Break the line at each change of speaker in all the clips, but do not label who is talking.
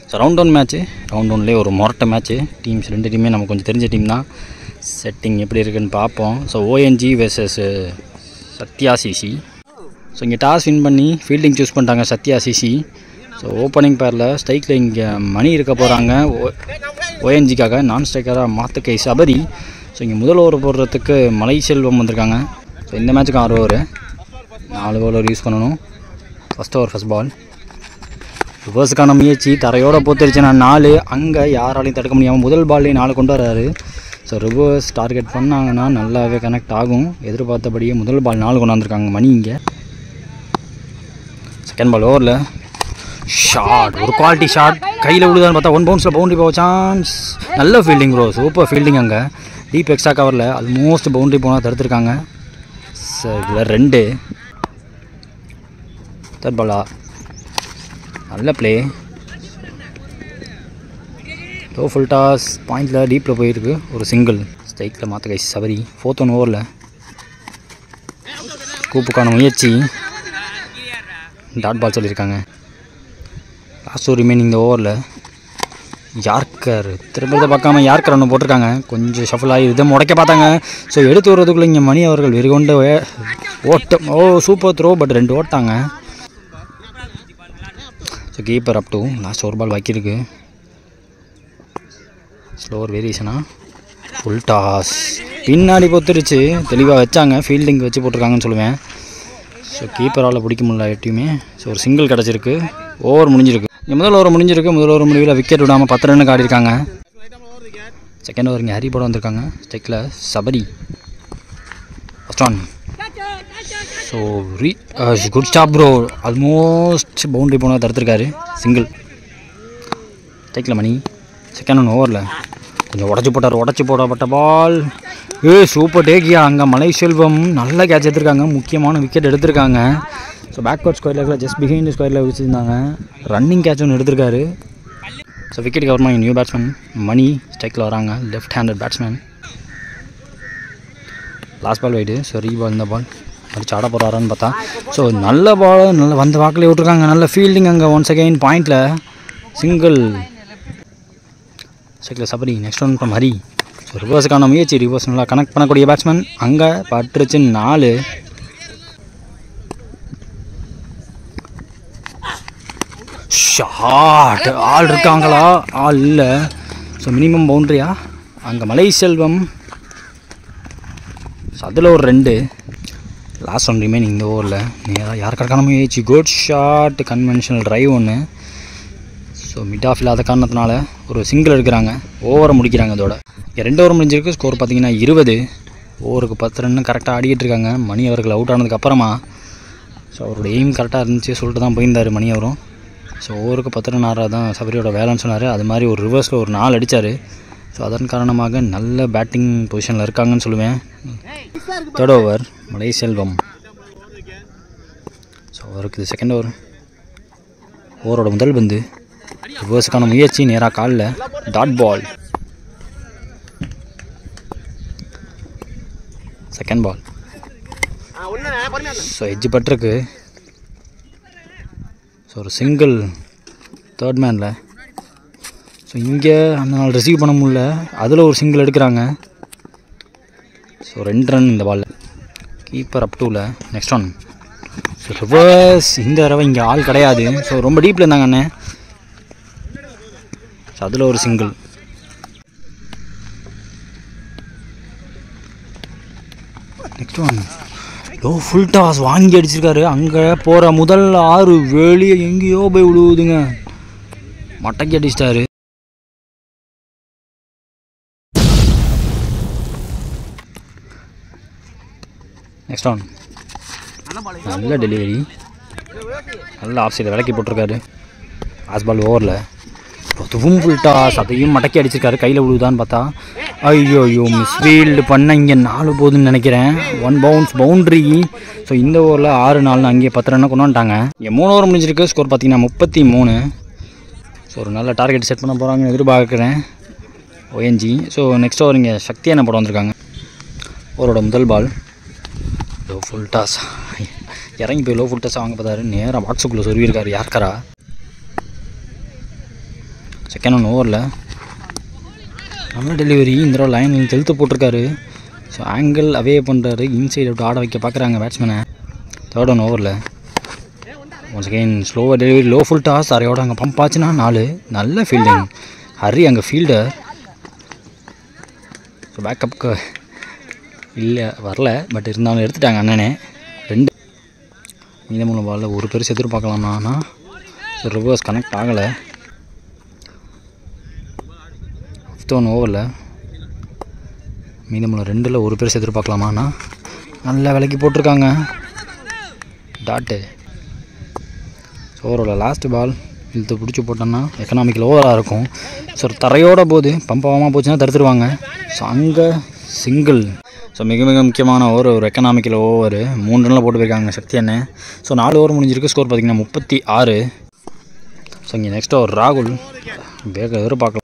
so round one match round ஒன்லேயே ஒரு மொரட்டை மேட்ச்சு டீம்ஸ் ரெண்டு டீமே நமக்கு கொஞ்சம் தெரிஞ்ச டீம் தான் செட்டிங் எப்படி இருக்குன்னு பார்ப்போம் so ONG versus Sathya CC so இங்கே டாஸ் வின் பண்ணி ஃபீல்டிங் சூஸ் பண்ணிட்டாங்க சத்யா சிசி ஸோ ஓப்பனிங் பேரில் ஸ்ட்ரைக்கில் இங்கே மணி இருக்க போகிறாங்க ஓஎன்ஜிக்காக நான் ஸ்ட்ரைக்கராக மாத்துக்கை சபரி ஸோ இங்கே முதல் ஓவர் போடுறதுக்கு மலை செல்வம் வந்திருக்காங்க ஸோ இந்த மேட்ச்சுக்கு ஆறு ஓவர் நாலு ஓவர் யூஸ் பண்ணணும் ஃபஸ்ட் ஓவர் ஃபஸ்ட் பால் ரிவர்ஸுக்கான முயற்சி தரையோட போத்துருச்சுன்னா நாலு அங்கே யாராலையும் தடுக்க முடியாமல் முதல் பால்லே நாலு கொண்டு வராரு ஸோ ரிவர்ஸ் டார்கெட் பண்ணாங்கன்னா நல்லாவே கனெக்ட் ஆகும் எதிர்பார்த்தபடியே முதல் பால் நாலு கொண்டு வந்திருக்காங்க மணி இங்கே செகண்ட் பால் ஓவரில் ஷாட் ஒரு குவாலிட்டி ஷாட் கையில் விழுதான்னு பார்த்தா ஒன் பவுன்ஸில் பவுண்டரி போக சான்ஸ் நல்ல ஃபீல்டிங் ப்ரோ சூப்பர் ஃபீல்டிங் அங்கே டீப் எக்ஸ்ட்ரா கவரில் ஆல்மோஸ்ட் பவுண்டரி போனால் தடுத்துருக்காங்க சார் இதில் ரெண்டு தேர்ட் பாலா நல்ல ப்ளே லோ ஃபுல் டாஸ் பாயிண்டில் டீப்பில் போயிருக்கு ஒரு சிங்கிள் ஸ்ட்ரைக்கில் மாற்ற கை சபரி ஃபோர்த் ஒன் ஓவரில் கூப்புக்கான முயற்சி டாட் பால் சொல்லியிருக்காங்க லாஸ்ட் ஒரு ரிமைனிங் இந்த ஓவரில் யார்கர் திரும்ப இதை பார்க்காம யார்கர் ஒன்று போட்டிருக்காங்க கொஞ்சம் ஷஃபிள் ஆகி இதை முடைக்க பார்த்தாங்க ஸோ எடுத்து வர்றதுக்குள்ளே இங்கே மணி அவர்கள் வெறிகொண்டு வே- ஓட்டம் ஓ சூப்பர் த்ரோ பட் ரெண்டு ஓட்டாங்க so keeper up to last ஒரு பால் பாக்கியிருக்கு ஸ்லோவர் வேரியேஷனா ஃபுல் டாஸ் பின்னாடி பொத்துருச்சு தெளிவாக வச்சாங்க ஃபீல்டிங் வச்சு போட்டிருக்காங்கன்னு சொல்லுவேன் ஸோ கீப்பரால் பிடிக்க முடியல எட்டியுமே ஸோ ஒரு சிங்கிள் கிடச்சிருக்கு ஓவர் முடிஞ்சிருக்கு இங்க முதல் ஓவர் முடிஞ்சிருக்கு முதல் ஓவர் முடிவில் விக்கெட் விடாமல் பத்து ரன்னு ஆடிருக்காங்க செகண்ட் ஓவர் இங்கே ஹரி போட வந்திருக்காங்க ஸ்டெக்கில் சபரி ஃபஸ்ட் ஒன் ஸோ ரீ good stop bro almost boundary போனால் தடுத்துருக்காரு சிங்கிள் ஸ்டெக்கில் மணி செகண்ட் ஒன் ஓவரில் கொஞ்சம் உடச்சி போட்டார் உடச்சி போடப்பட்ட பால் ஏ சூப்பர் டேக்கியா அங்கே மலை செல்வம் நல்ல கேட்ச் எடுத்திருக்காங்க முக்கியமான விக்கெட் எடுத்திருக்காங்க ஸோ பேக்வர்ட் ஸ்கொயர் லெக்கில் ஜஸ்ட் பிஹைண்ட் ஸ்கொயர் லெக் வச்சுருந்தாங்க ரன்னிங் கேட்ச் ஒன்று எடுத்திருக்காரு ஸோ விக்கெட் கவர்மா நியூ பேட்ஸ்மேன் மணி ஸ்ட்ரைக்கில் வராங்க left handed batsman last ball wide so ரீ பால் இந்த பால் அடிச்சு ஆட போகிறாரான்னு பார்த்தா ஸோ நல்ல பால் நல்ல வந்த வாக்கில் விட்ருக்காங்க நல்ல ஃபீல்டிங் அங்கே ஒன்ஸ் அகைன் பாயிண்டில் சிங்கிள் ஸ்ட்ரைக்கில் Sabari next one from Hari so ரிவர்ஸுக்கான முயற்சி ரிவர்ஸ் நல்லா கனெக்ட் பண்ணக்கூடிய பேட்ஸ்மேன் அங்கே பட்டுருச்சு நாலு ஷாட் ஆள் இருக்காங்களா ஆள் இல்லை ஸோ மினிமம் பவுண்ட்ரியா அங்கே மலை செல்வம் ஸோ அதில் ஒரு ரெண்டு லாஸ்ட் ஒன் ரிமைனிங் இந்த ஓவரில் நேராக யார் கிடக்கான முயற்சி குட் ஷாட் கன்வென்ஷனல் டிரைவ் ஒன்று ஸோ மிட் ஆஃப் இல்லாத காரணத்தினால ஒரு சிங்கிள் எடுக்கிறாங்க ஓவரை முடிக்கிறாங்க அதோட இங்க ரெண்டு ஓவர் முடிஞ்சிருக்கு ஸ்கோர் பார்த்தீங்கன்னா இருபது ஓவருக்கு பத்து ரன்னு கரெக்டாக ஆடிக்கிட்டு இருக்காங்க மணி அவர்கள் அவுட் ஆனதுக்கு அப்புறமா ஸோ அவரோட எய்ம் கரெக்டாக இருந்துச்சு சொல்லிட்டு தான் போயிருந்தார் மணி அவரும் ஸோ ஓவருக்கு பத்து ரன் ஆறா தான் சபரியோட வேலைன்னு சொன்னார் அது மாதிரி ஒரு ரிவர்ஸில் ஒரு நாள் அடித்தார் ஸோ அதன் காரணமாக நல்ல பேட்டிங் பொசிஷனில் இருக்காங்கன்னு சொல்லுவேன் தேர்ட் ஓவர் மலை செல்வம் ஸோ அவருக்கு இது செகண்ட் ஓவர் ஓவரோட முதல் பந்து ரிவர்ஸுக்கான முயற்சி நேராக காலில் dot ball second ball so edge பட்டிருக்கு ஸோ ஒரு சிங்கிள் தேர்ட் மேனில் ஸோ இங்கே அந்த நாள் ரிசீவ் பண்ண முடியல அதில் ஒரு சிங்கிள் எடுக்கிறாங்க ஸோ ரெண்டு ரன் இந்த பாலில் கீப்பர் அப் டூவில் நெக்ஸ்ட் ஒன் ஸோ ரிவர்ஸ் இந்த தடவை இங்கே ஆள் கிடையாது ஸோ ரொம்ப டீப்பில் இருந்தாங்க அண்ணே ஸோ அதில் ஒரு single next one low full toss வாங்கி அடிச்சிருக்காரு அங்கே போகிற முதல் ஆறு வெளியே எங்கேயோ போய் விழுவுதுங்க மட்டைக்கு அடிச்சிட்டாரு நெக்ஸ்ட் ஒன் நல்ல டெலிவரி நல்ல ஆஃப் சைடு விளக்கி போட்டிருக்காரு லாஸ்ட் பால் ஓவரில் அதுவும் ஃபுல் டாஸ் அதையும் மடக்கி அடிச்சிருக்காரு கையில் விழுவுதான்னு பார்த்தா ஐயோ ஐயோ மிஸ்ஃபீல்டு பண்ண இங்கே நாலு போகுதுன்னு நினைக்கிறேன் ஒன் பவுன்ஸ் பவுண்ட்ரி ஸோ இந்த ஓவரில் ஆறு நாலுன்னு அங்கேயே பத்து ரன்னை கொண்டு வந்துட்டாங்க இங்கே மூணு ஓவர் முடிஞ்சிருக்கு ஸ்கோர் பார்த்தீங்கன்னா முப்பத்தி மூணு ஸோ ஒரு நல்ல டார்கெட் செட் பண்ண போகிறாங்கன்னு எதிர்பார்க்குறேன் ஓஎன்ஜி ஸோ நெக்ஸ்ட் ஓவர் இங்கே சக்தி என்ன போட வந்திருக்காங்க ஓவரோட முதல் பால் லோ ஃபுல் டாஸ் இறங்கி போய் லோ ஃபுல் டாஸ் வாங்க பார்த்தாரு நேராக பாக்ஸுக்குள்ளே சொருவிருக்காரு யார்கரா செகண்ட் ஒன் ஓவரில் நல்ல டெலிவரி இந்த தடவை லைன் தெழுத்து போட்டிருக்காரு ஸோ ஆங்கிள் அவே பண்ணுறாரு இன்சைட் அவுட் ஆட வைக்க பார்க்குறாங்க பேட்ஸ்மேனை தேர்ட் ஒன் ஓவரில் ஒன்ஸ் அகெயின் ஸ்லோவாக டெலிவரி லோ ஃபுல் டாஸ் அரையோட அங்கே பம்ப் ஆச்சுன்னா நாலு நல்ல ஃபீல்டிங் ஹரி அங்கே ஃபீல்டர் ஸோ பேக்கப்புக்கு இல்லை வரல பட் இருந்தாலும் எடுத்துட்டாங்க அண்ணனே ரெண்டு மீதமுள்ள பாலில் ஒரு பெருசு எதிர்பார்க்கலாமாண்ணா ஸோ ரிவர்ஸ் கனெக்ட் ஆகலை ஃபிஃப்த் ஒன் ஓவரில் மீதமுள்ள ரெண்டில் ஒரு பெருசு எதிர்பார்க்கலாமாண்ணா நல்ல விலைக்கு போட்டிருக்காங்க டாட்டு ஸோ ஓவரோட லாஸ்ட் பால் இழுத்து பிடிச்சி போட்டோன்னா எக்கனாமிக்கல் ஓவராக இருக்கும் ஸோ தரையோட போது பம்பாகமாக போச்சுன்னா தடுத்துருவாங்க ஸோ அங்கே சிங்கிள் ஸோ மிக மிக முக்கியமான ஓவர் ஒரு எக்கனாமிக்கல் ஓவர் மூணு ரனில் போட்டு போயிருக்காங்க சக்தி அண்ணன் ஸோ நாலு ஓவர் முடிஞ்சிருக்கு ஸ்கோர் பார்த்தீங்கன்னா முப்பத்தி ஆறு ஸோ இங்கே நெக்ஸ்ட் ஓவர் ராகுல் வேக எதிர்பார்க்கலாம்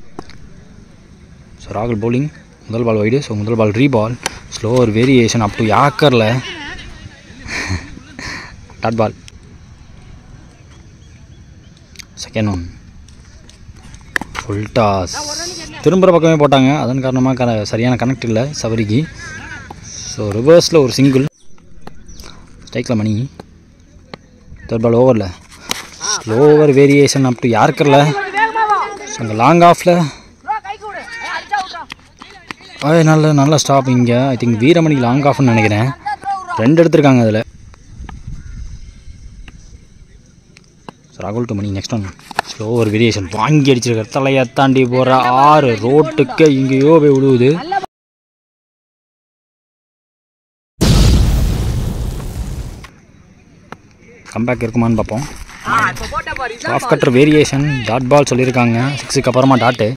ஸோ ராகுல் bowling முதல் பால் வைடு ஸோ முதல் ball reball slower variation up to யாக்கரில் dot ball second one full toss திரும்புகிற பக்கமே போட்டாங்க அதன் காரணமாக க சரியான கனெக்ட் இல்லை சபரிக்கு ஸோ ரிவர்ஸில் ஒரு சிங்கிள் ஸ்ட்ரைக்கில் மணி தேர்ட் பால் ஓவரில் ஸ்லோவர் வேரியேஷன் அப் டு யார்க்கரில் ஸோ அங்கே லாங் ஆஃபில் நல்ல நல்ல ஸ்டாப் இங்கே ஐ திங்க் வீரமணிக்கு லாங் ஆஃப்னு நினைக்கிறேன் ரெண்டு எடுத்திருக்காங்க அதில் ராகுல் to Mani next one slow ஒரு வேரியேஷன் வாங்கி அடிச்சிருக்காரு தலையை தாண்டி போகிற ஆறு ரோட்டுக்கு எங்கேயோ போய் விழுவுது கம்பேக் இருக்குமான்னு பார்ப்போம் off cutter variation dot ball சொல்லியிருக்காங்க சிக்ஸுக்கு அப்புறமா டாட்டு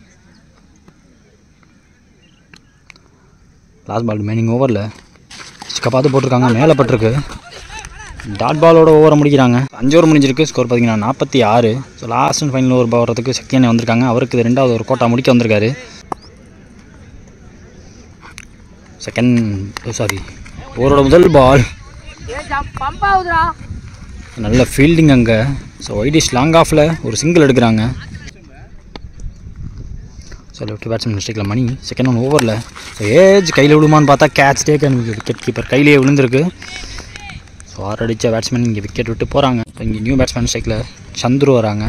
லாஸ்ட் பால் ரிமைனிங் ஓவரில் சிக்க பார்த்து போட்டிருக்காங்க மேலே பட்டிருக்கு டாட் பாலோட ஓவரை முடிக்கிறாங்க அஞ்சு ஓவர் முடிஞ்சிருக்கு ஸ்கோர் பார்த்தீங்கன்னா நாற்பத்தி ஆறு so last and final over போகிறதுக்கு சக்தி அண்ணன் வந்திருக்காங்க அவருக்கு இது ரெண்டாவது ஒரு கோட்டா முடிக்க வந்திருக்காரு செகண்ட் சாரி ஓவரோட முதல் பால்
பம்ப் ஆகுதுடா
நல்ல ஃபீல்டிங் அங்கே ஸோ ஒய்டிஷ் லாங் ஆஃபில் ஒரு சிங்கிள் எடுக்கிறாங்க ஸோ லெஃப்ட் பேட்ஸ்மேன் மிஸ்டேக்கில் மணி செகண்ட் ஒன் ஓவரில் ஸோ ஏஜ் கையில் விழுமான்னு பார்த்தா கேட்ச் டேக்கன் விக்கெட் கீப்பர் கையிலேயே விழுந்திருக்கு ஸோ ஆறு அடித்த பேட்ஸ்மேன் இங்கே விக்கெட் விட்டு போகிறாங்க இப்போ இங்கே நியூ பேட்ஸ்மேன் ஸ்ட்ரைக்கில் சந்துரு வராங்க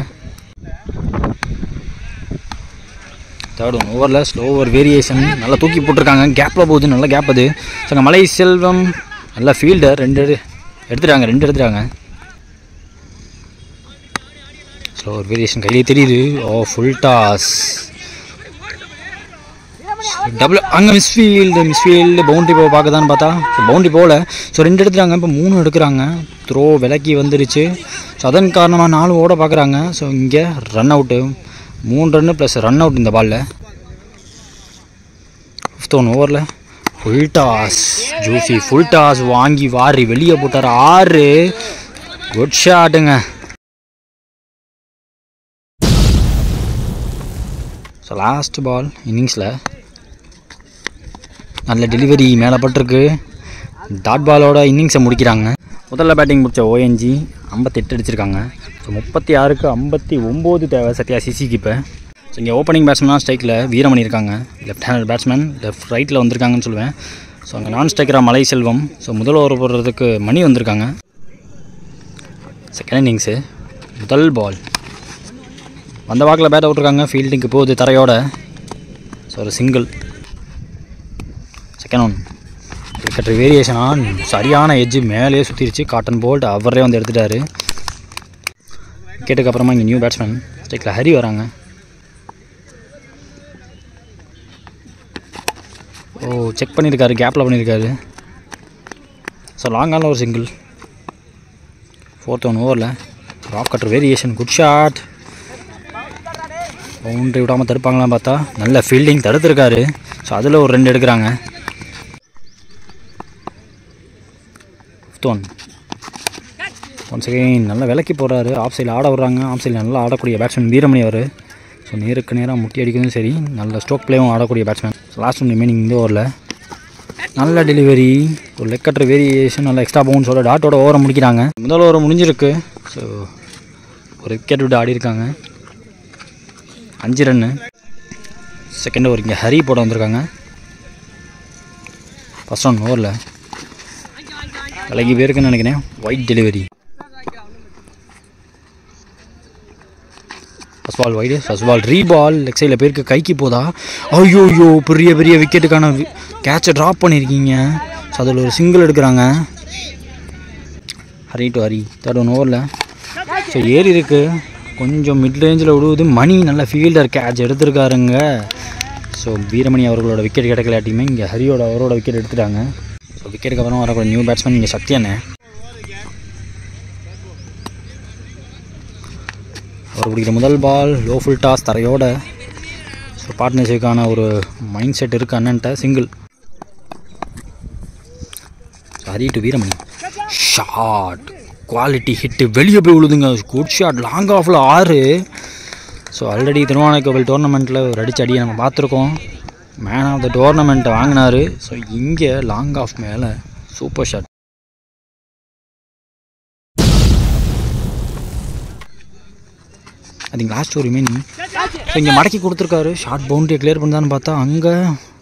தேர்ட் ஒன் ஓவரில் ஸ்லோ ஓவர் வேரியேஷன் நல்லா தூக்கி போட்டிருக்காங்க கேப்பில் போகுது நல்ல கேப் அது ஸோ அங்கே மலை செல்வம் நல்ல ஃபீல்டர் ரெண்டு எடு எடுத்துட்டாங்க ரெண்டு எடுத்துட்டாங்க ஸ்லோ ஒரு வேரியேஷன் கையிலே தெரியுது ஓ ஃபுல் டாஸ் டபுள் அங்கே மிஸ்ஃபீல்டு மிஸ்ஃபீல்டு பவுண்ட்ரி போக பார்க்குதான்னு பார்த்தா ஸோ பவுண்ட்ரி போகல ஸோ ரெண்டு எடுத்துட்டாங்க இப்போ மூணு எடுக்கிறாங்க த்ரோ விலக்கி வந்துருச்சு ஸோ அதன் காரணமாக நாலு ஓட பார்க்குறாங்க ஸோ இங்கே ரன் அவுட்டு மூணு ரன்னு ப்ளஸ் ரன் அவுட் இந்த பாலில் ஃபிஃப்த் ஒன் ஓவரில் full toss juicy full toss வாங்கி வாரி வெளியே போட்டார் ஆறு குட் ஷாட்டுங்க ஸோ லாஸ்ட் பால் இன்னிங்ஸில் நல்ல டெலிவரி மேலே பட்டிருக்கு டாட் பாலோட இன்னிங்ஸை முடிக்கிறாங்க முதல்ல பேட்டிங் முடித்த ஓஎன்ஜி ஐம்பத்தெட்டு அடிச்சிருக்காங்க ஸோ முப்பத்தி ஆறுக்கு ஐம்பத்தி ஒம்பது தேவை சத்யா சிசிக்கு இப்போ ஸோ இங்கே ஓப்பனிங் பேட்ஸ்மேனாக ஸ்ட்ரைக்கில் வீரமணி இருக்காங்க லெஃப்ட் ஹேண்டட் பேட்ஸ்மேன் லெஃப்ட் ரைட்டில் வந்திருக்காங்கன்னு சொல்லுவேன் ஸோ அங்கே நான் ஸ்ட்ரைக்கராக மலை செல்வம் ஸோ முதல் ஓவர் போடுறதுக்கு மணி வந்திருக்காங்க செகண்ட் இன்னிங்ஸு முதல் பால் வந்த வாக்கில் பேட் விட்ருக்காங்க ஃபீல்டிங்க்கு போகுது தரையோட ஸோ ஒரு சிங்கிள் செகண்ட் ஒன் கிரிக்கெட் வேரியேஷனாக சரியான எட்ஜு மேலேயே சுற்றிருச்சு காட்டன் போல்ட் அவரே வந்து எடுத்துட்டாரு விக்கெட்டுக்கு அப்புறமா இங்கே நியூ பேட்ஸ்மேன் ஸ்ட்ரைக்கில் ஹரி வராங்க ஓ செக் பண்ணியிருக்காரு கேப்பில் பண்ணியிருக்காரு ஸோ லாங்கான ஒரு சிங்கிள் ஃபோர்த் ஒன் ஓவரில் rock cutter variation good shot boundary விடாமல் தடுப்பாங்களாம் பார்த்தா நல்ல ஃபீல்டிங் தடுத்துருக்காரு ஸோ அதில் ஒரு ரெண்டு எடுக்கிறாங்க ஃபிஃப்த் ஒன் ஒன்ஸ் அகெயின் நல்ல விலைக்கு போடுறாரு ஆஃப் சைடில் ஆட விட்றாங்க ஆஃப் சைடில் நல்லா ஆடக்கூடிய பேட்ஸ்மேன் வீரமணி அவர் ஸோ நேருக்கு நேராக முட்டி அடிக்கிறதும் சரி நல்ல ஸ்ட்ரோக் பிளேவும் ஆடக்கூடிய பேட்ஸ்மேன் லாஸ்ட் ஒன் ரிமைனிங் இந்த ஓவரில் நல்ல டெலிவரி ஒரு லெக் கட்டுற வேரியேஷன் நல்ல எக்ஸ்ட்ரா பவுன்ஸோட டாட்டோட ஓவரை முடிக்கிறாங்க முதல் ஓவர் முடிஞ்சிருக்கு ஸோ ஒரு விக்கெட் விட்டு ஆடி இருக்காங்க அஞ்சு ரன்னு செகண்ட் ஓவர் இங்கே ஹரி போட வந்திருக்காங்க ஃபஸ்ட் ஒன் ஓவரில் விலகி பேருக்குன்னு நினைக்கிறேன் wide delivery first ball wide first ball reball leg சைடில் பேருக்கு கைக்கு போதா ஐயோ ஐயோ பெரிய பெரிய விக்கெட்டுக்கான கேட்சை ட்ராப் பண்ணியிருக்கீங்க ஸோ அதில் ஒரு சிங்கிள் எடுக்கிறாங்க Hari to Hari third one ஓவரில் ஸோ ஏறி இருக்கு கொஞ்சம் மிட் ரேஞ்சில் விடுவது மணி நல்ல ஃபீல்டர் கேட்ச் எடுத்திருக்காருங்க ஸோ வீரமணி அவர்களோட விக்கெட் கிடைக்கலாட்டியுமே இங்கே ஹரியோட அவரோட விக்கெட் எடுத்துட்டாங்க ஸோ விக்கெட்டுக்கு அப்புறம் வரக்கூடிய நியூ பேட்ஸ்மேன் இங்கே சக்தி அண்ணன் அவர் பிடிக்கிற முதல் பால் லோ ஃபுல் டாஸ் தரையோட ஸோ பார்ட்னர்ஷிப்புக்கான ஒரு மைண்ட் செட் இருக்குது அண்ணன்ட்ட single Hari to Veeramani shot quality hit வெளியே போய் விழுதுங்க குட் ஷாட் லாங் ஆஃபில் ஆறு ஸோ ஆல்ரெடி திருவானைக்கோவில் டோர்னமெண்ட்டில் ஒரு அடிச்ச அடியை நம்ம பார்த்துருக்கோம் மேன் ஆஃப் த டோர்னமெண்ட் வாங்கினாரு ஸோ இங்கே லாங் ஆஃப் மேலே சூப்பர் ஷாட் அது லாஸ்ட் ஒரு மீனிங் ஸோ இங்கே மடக்கி கொடுத்துருக்காரு ஷார்ட் பவுண்டரியை கிளியர் பண்ணுதான்னு பார்த்தா அங்கே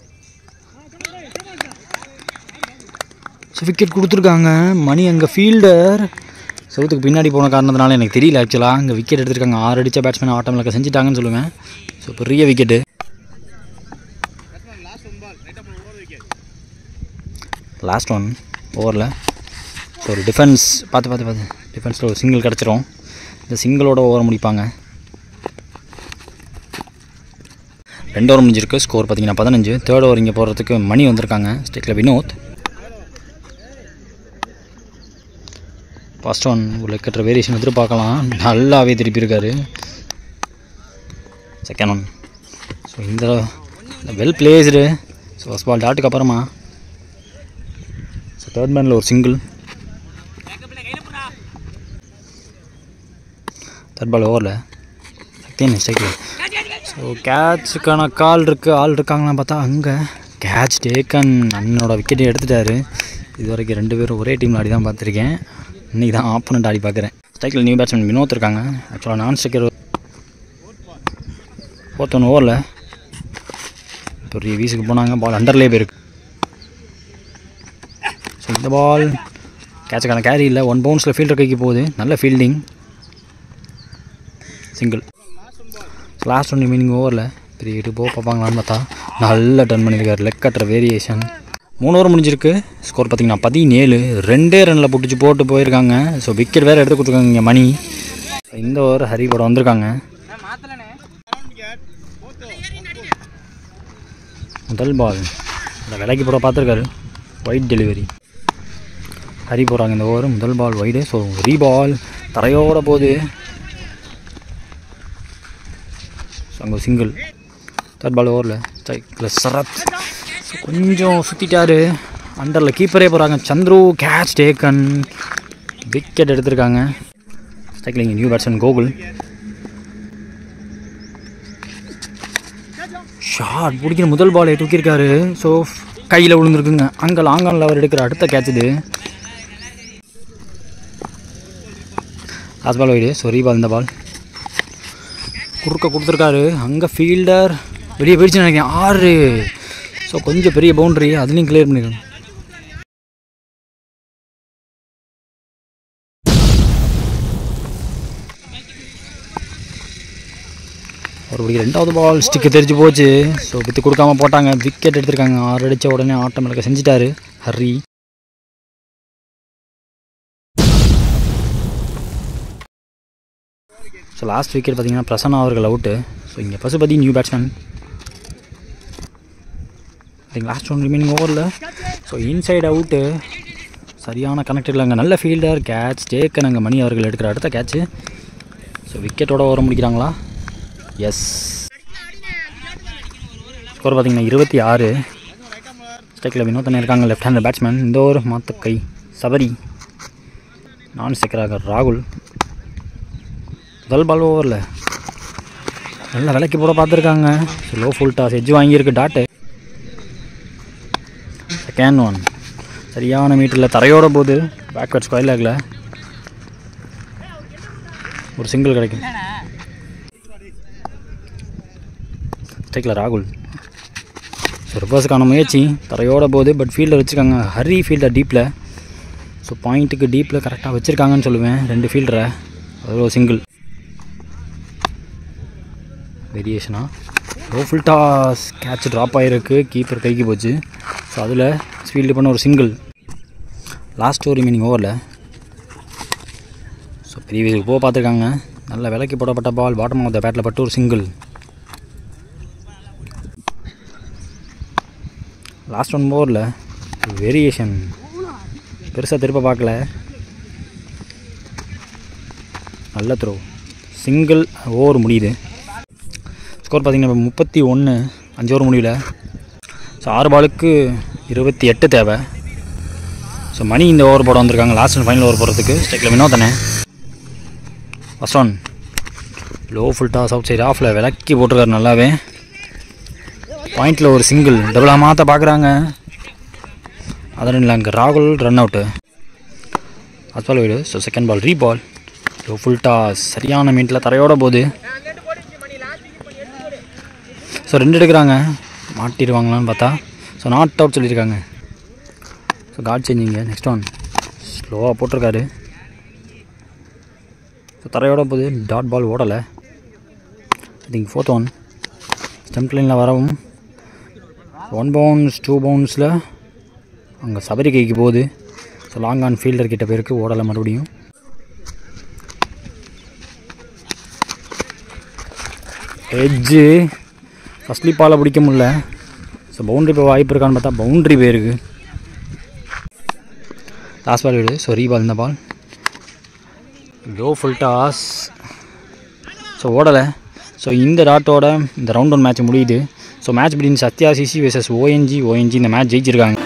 ஸோ விக்கெட் கொடுத்துருக்காங்க மணி அங்கே ஃபீல்டர் செவத்துக்கு பின்னாடி போன காரணத்தினால எனக்கு தெரியல ஆக்சுவலாக அங்கே விக்கெட் எடுத்திருக்காங்க ஆறு அடித்த பேட்ஸ்மேன் ஆட்டம் இலக்க செஞ்சுட்டாங்கன்னு சொல்லுவேன் ஸோ பெரிய விக்கெட்டு லாஸ்ட் ஒன் ஓவரில் ஸோ ஒரு டிஃபென்ஸ் பார்த்து பார்த்து பார்த்து டிஃபென்ஸில் ஒரு சிங்கிள் கிடச்சிரும் இந்த சிங்கிளோட ஓவர் முடிப்பாங்க ரெண்டு ஓவர் முடிஞ்சிருக்கு ஸ்கோர் பார்த்தீங்கன்னா பதினஞ்சு தேர்ட் ஓவர் இங்கே போகிறதுக்கு மணி வந்திருக்காங்க ஸ்டேட்டில் வினோத் ஃபஸ்ட் ஒன் உள்ள கட்டுற வேரியேஷன் எதிர்பார்க்கலாம் நல்லாவே திருப்பியிருக்காரு செகண்ட் ஒன் ஸோ இந்த well placed so first ball டாட்டுக்கு அப்புறமா ஸோ தேர்ட் மேனில் ஒரு சிங்கிள் தேர்ட் பால் ஓவரில் சக்தியன் மிஸ்டேக்கில் ஸோ கேட்சுக்கான கால் இருக்குது ஆள் இருக்காங்களான்னு பார்த்தா அங்கே கேட்ச் டேக்கன் அண்ணனோட விக்கெட்டை எடுத்துட்டாரு இது வரைக்கும் ரெண்டு பேரும் ஒரே டீமில் ஆடி தான் பார்த்துருக்கேன் இன்றைக்கி தான் ஆப்போனண்ட் ஆடி பார்க்குறேன் ஸ்ட்ரைக்கில் நியூ பேட்ஸ்மேன் வினோத் இருக்காங்க ஆக்சுவலாக நான் ஸ்ட்ரைக்கர் ஃபோர்த் ஒன் ஓவரில் பெரிய வீஸுக்கு போனாங்க பால் அண்டர்லேயே போயிருக்கு ஸோ இந்த பால் கேட்சுக்கான கேரி இல்லை ஒன் பவுன்ஸில் ஃபீல்டர் கைக்கு போகுது நல்ல fielding single last one meaning ஓவரில் பெரிய இட்டு போக பார்ப்பாங்களான்னு பார்த்தா நல்லா டர்ன் பண்ணியிருக்காரு லெக் கட்டுற வேரியேஷன் மூணு ஓவர் முடிஞ்சிருக்கு ஸ்கோர் பார்த்தீங்கன்னா பதினேழு ரெண்டே ரனில் பிடிச்சி போட்டு போயிருக்காங்க ஸோ விக்கெட் வேறு எடுத்து கொடுத்துருக்காங்க இங்கே மணி இந்த ஓவர் ஹரி போட வந்திருக்காங்க முதல் பால் இந்த விலைக்கு போட பார்த்துருக்காரு ஒயிட் டெலிவரி ஹரி போகிறாங்க இந்த ஓவர் முதல் பால் ஒய்டு ஸோ ரீ பால் தரையோட போகுது ஸோ அங்கே சிங்கிள் தேர்ட் பால் ஓவரில் ஸ்ட்ரைக்கில் சரத் ஸோ கொஞ்சம் சுற்றிட்டாரு அண்டரில் கீப்பரே போகிறாங்க சந்துரு கேட்ச் டேக்கன் விக்கெட் எடுத்திருக்காங்க ஸ்ட்ரைக்கில் இங்கே நியூ பேட்ஸ்மேன் கோகுல் ஷாட் பிடிக்கிற முதல் பாலை தூக்கியிருக்காரு ஸோ கையில் விழுந்துருக்குங்க அங்கே லாங்கானில் அவர் எடுக்கிற அடுத்த கேட்ச் இது last ball wide so reball இந்த பால் குறுக்க கொடுத்துருக்காரு அங்கே ஃபீல்டர் வெளியே போயிடுச்சுன்னு நினைக்கிறேன் ஆறு ஸோ கொஞ்சம் பெரிய பவுண்ட்ரி அதுலேயும் கிளியர் பண்ணிருக்கணும் ஒரு பிடிக்க ரெண்டாவது பால் ஸ்டிக்கு தெரிஞ்சு போச்சு ஸோ வித்து கொடுக்காம போட்டாங்க விக்கெட் எடுத்திருக்காங்க ஆறு அடித்த உடனே ஆட்டம் இலக்க செஞ்சுட்டாரு ஹரி ஸோ லாஸ்ட் விக்கெட் பார்த்தீங்கன்னா பிரசன்னா அவர்கள் அவுட்டு ஸோ இங்கே Pasupathi new batsman last one remaining ஓவரில் ஸோ இன்சைட் அவுட்டு சரியான கனெக்ட் இல்லைங்க நல்ல ஃபீல்டர் கேட்ச் டேக்கன் அங்கே மணி அவர்கள் எடுக்கிற அடுத்த கேட்ச்சு ஸோ விக்கெட்டோட ஓவர் முடிக்கிறாங்களா எஸ் ஸ்கோர் பார்த்தீங்கன்னா இருபத்தி ஆறு ஸ்ட்ரைக்கில் வினோதன் இருக்காங்க லெஃப்ட் ஹேண்டர் பேட்ஸ்மேன் இந்த ஓவர் மாத்த கை சபரி நான் ஸ்ட்ரைக்கராக ராகுல் முதல் பால் ஓவரில் நல்ல விலைக்கு போட பார்த்துருக்காங்க லோ ஃபுல் டாஸ் எஜ்ஜு வாங்கியிருக்கு டாட்டு செகண்ட் ஒன் சரியான மீட்டரில் தரையோட போகுது பேக்வர்ட் ஸ்கொயர் லேக்கில் ஒரு சிங்கிள் கிடைக்கும் ஸ்ட்ரைக்கில் ராகுல் ஸோ ரிவர்ஸுக்கான முயற்சி தரையோட போகுது பட் ஃபீல்டர் வச்சுருக்காங்க ஹரி ஃபீல்டர் டீப்பில் ஸோ பாயிண்ட்டுக்கு டீப்பில் கரெக்டாக வச்சுருக்காங்கன்னு சொல்லுவேன் ரெண்டு ஃபீல்டரை அது ஒரு சிங்கிள் வேரியேஷனா low full toss catch drop ஆகிருக்கு கீப்பர் கைக்கு போச்சு ஸோ அதில் ஃபீல்டு பண்ண ஒரு சிங்கிள் லாஸ்ட் ஒரு ரிமைனிங் ஓவரில் ஸோ பெரிய வீதுக்கு போக பார்த்துருக்காங்க நல்ல விலைக்கு போடப்பட்ட பால் பாட்டம் ஆஃப் த பேட்டில் பட்டு ஒரு சிங்கிள் லாஸ்ட் ஒன் ஓவரில் வேரியேஷன் பெருசாக திருப்ப பார்க்கல நல்ல த்ரோ சிங்கிள் ஓவர் முடியுது ஸ்கோர் பார்த்தீங்கன்னா இப்போ முப்பத்தி ஒன்று அஞ்சு ஓவர் முடியல ஸோ ஆறு பாலுக்கு இருபத்தி எட்டு தேவை ஸோ மணி இந்த ஓவர் போட வந்திருக்காங்க லாஸ்ட் அண்ட் ஃபைனல் ஓவர் போடுறதுக்கு ஸ்டெக்கில் வினோதனே first one low full toss outside ஆஃபில் விளக்கி போட்டிருக்காரு நல்லாவே பாயிண்டில் ஒரு சிங்கிள் டபுளாக மாற்ற பார்க்குறாங்க அதன் இல்லை அங்கே ராகுல் ரன் அவுட்டு அஸ்பால் வீடு so second ball reball low full toss சரியான மீட்டில் தரையோட போகுது ஸோ ரெண்டு எடுக்கிறாங்க மாட்டிடுவாங்களான்னு பார்த்தா ஸோ நாட் அவுட் சொல்லியிருக்காங்க ஸோ காட் சேஞ்சிங்க நெக்ஸ்ட் ஒன் ஸ்லோவாக போட்டிருக்காரு ஸோ தரையோட போகுது டாட் பால் ஓடலை I think fourth one stump லைனில் வரவும் ஒன் பவுன்ஸ் டூ பவுன்ஸில் அங்கே சபரி கைக்கு போகுது ஸோ லாங் ஆன் ஃபீல்டர் கிட்ட பேருக்கு ஓடலை மறுபடியும் எட்ஜு ஃபஸ்ட்லி பாலை பிடிக்க முடியல ஸோ பவுண்ட்ரி போய் வாய்ப்பு இருக்கான்னு பார்த்தா பவுண்ட்ரி போயிருக்கு லாஸ்ட் பால் விடு ஸோ ரீ பால் இந்த ball low full toss so ஓடலை ஸோ இந்த டாட்டோட இந்த ரவுண்ட் ஒன் மேட்ச் முடியுது so match between Sathya CC versus ONG ONG இந்த மேட்ச் ஜெயிச்சிருக்காங்க